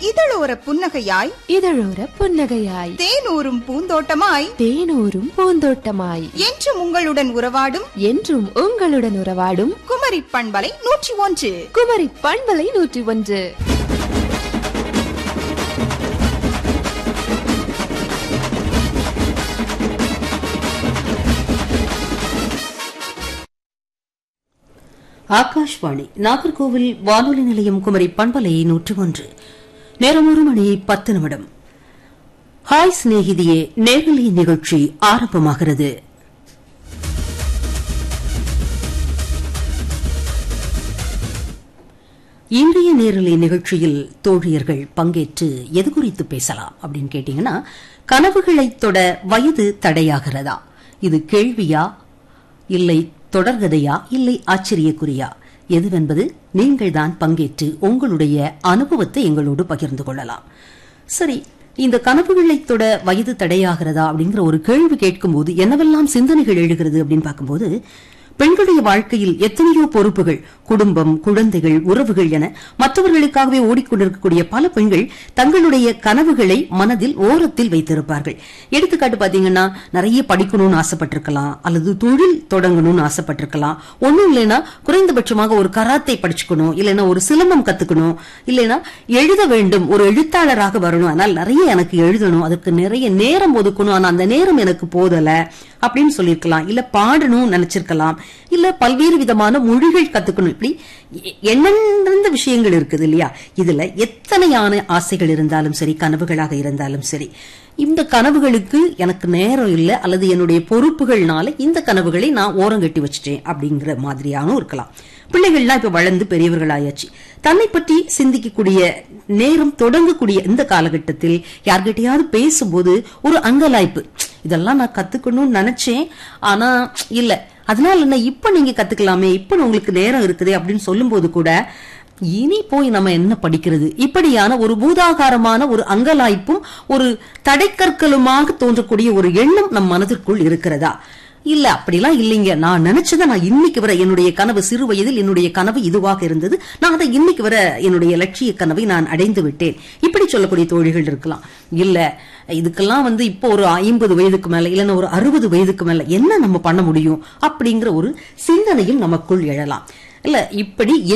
இதழோர புன்னகையாய் இதழோர புன்னகையாய் தேனூரும் பூந்தோட்டமாய் தேனூரும் பூந்தோட்டமாய் என்றும் உங்களுடன் உறவாடும் என்றும் உங்களுடன் உறவாடும் குமரி பண்பலை நூற்றி ஒன்று குமரி பண்பலை நூற்றி ஒன்று ஆகாஷ்வாணி நாகர்கோவில் வானொலி நிலையம் குமரி பண்பலை நூற்று ஒன்று நேரம் ஒரு மணி பத்து நிமிடம் ஹாய் சிநேகிதியே நேரலை நிகழ்ச்சி ஆரம்பமாகிறது இன்றைய நேரலை நிகழ்ச்சியில் தோழியர்கள் பங்கேற்று எது குறித்து பேசலாம் அப்படின்னு கேட்டீங்கன்னா கனவுகளை தொட வயது தடையாகிறதா இது கேள்வியா இல்லை தொடர்கதையா இல்லை ஆச்சரியக்குறியா எதுவென்பது நீங்கள்தான் பங்கேற்று உங்களுடைய அனுபவத்தை எங்களோடு பகிர்ந்து கொள்ளலாம் சரி இந்த கனவுகளை தொட வயது தடையாகிறதா அப்படிங்கிற ஒரு கேள்வி கேட்கும்போது என்னவெல்லாம் சிந்தனைகள் எழுகிறது அப்படின்னு பார்க்கும்போது பெண்களுடைய வாழ்க்கையில் எத்தனையோ பொறுப்புகள் குடும்பம் குழந்தைகள் உறவுகள் என மற்றவர்களுக்காகவே ஓடிக்கொண்டிருக்கக்கூடிய பல பெண்கள் தங்களுடைய கனவுகளை மனதில் ஓரத்தில் வைத்திருப்பார்கள் எடுத்துக்காட்டு பாத்தீங்கன்னா நிறைய படிக்கணும்னு ஆசைப்பட்டிருக்கலாம் அல்லது தொழில் தொடங்கணும்னு ஆசைப்பட்டிருக்கலாம் ஒண்ணும் இல்லைன்னா குறைந்தபட்சமாக ஒரு கராத்தை படிச்சுக்கணும் இல்லைன்னா ஒரு சிலம்பம் கத்துக்கணும் இல்லைன்னா எழுத வேண்டும் ஒரு எழுத்தாளராக வரணும் ஆனால் நிறைய எனக்கு எழுதணும் அதுக்கு நிறைய நேரம் ஒதுக்கணும் ஆனா அந்த நேரம் எனக்கு போதல அப்படின்னு சொல்லியிருக்கலாம் இல்ல பாடணும் நினைச்சிருக்கலாம் இல்ல பல்வேறு விதமான மொழிகள் கத்துக்கணும் இப்படி எ- எண்ணற்ற விஷயங்கள் இருக்குது இல்லையா இதுல எத்தனையான ஆசைகள் இருந்தாலும் சரி கனவுகளாக இருந்தாலும் சரி இந்த கனவுகளுக்கு எனக்கு நேரம் இல்லை அல்லது என்னுடைய பொறுப்புகள்னால இந்த கனவுகளை நான் ஓரங்கட்டி வச்சுட்டேன் அப்படிங்கிற மாதிரியானும் இருக்கலாம் பிள்ளைகள்லாம் இப்ப வளர்ந்து பெரியவர்கள் ஆயாச்சு தன்னை பற்றி சிந்திக்கக்கூடிய நேரம் தொடங்கக்கூடிய இந்த காலகட்டத்தில் யார்கிட்டயாவது பேசும்போது ஒரு அங்கலாய்ப்பு இதெல்லாம் நான் கத்துக்கணும்னு நினைச்சேன் ஆனா இல்ல அதனால என்ன இப்ப நீங்க கத்துக்கலாமே இப்ப உங்களுக்கு நேரம் இருக்குதே அப்படின்னு சொல்லும்போது கூட இனி போய் நம்ம என்ன படிக்கிறது இப்படியான ஒரு பூதாகாரமான ஒரு அங்கலாய்ப்பும் ஒரு தடைக்கற்களுமாக தோன்றக்கூடிய ஒரு எண்ணம் நம் மனதிற்குள் இருக்கிறதா இல்ல அப்படிலாம் இல்லைங்க நான் நினைச்சதை நான் இன்னைக்கு வர என்னுடைய கனவு சிறு வயதில் என்னுடைய கனவு இதுவாக இருந்தது நான் அதை இன்னைக்கு வர என்னுடைய லட்சிய கனவை நான் அடைந்து விட்டேன் இப்படி சொல்லக்கூடிய தோழிகள் இருக்கலாம் இல்ல இதுக்கெல்லாம் வந்து இப்போ ஒரு ஐம்பது வயதுக்கு மேல இல்லைன்னா ஒரு அறுபது வயதுக்கு மேல என்ன நம்ம பண்ண முடியும் அப்படிங்கிற ஒரு சிந்தனையும் நமக்குள் எழலாம் இல்ல இப்படி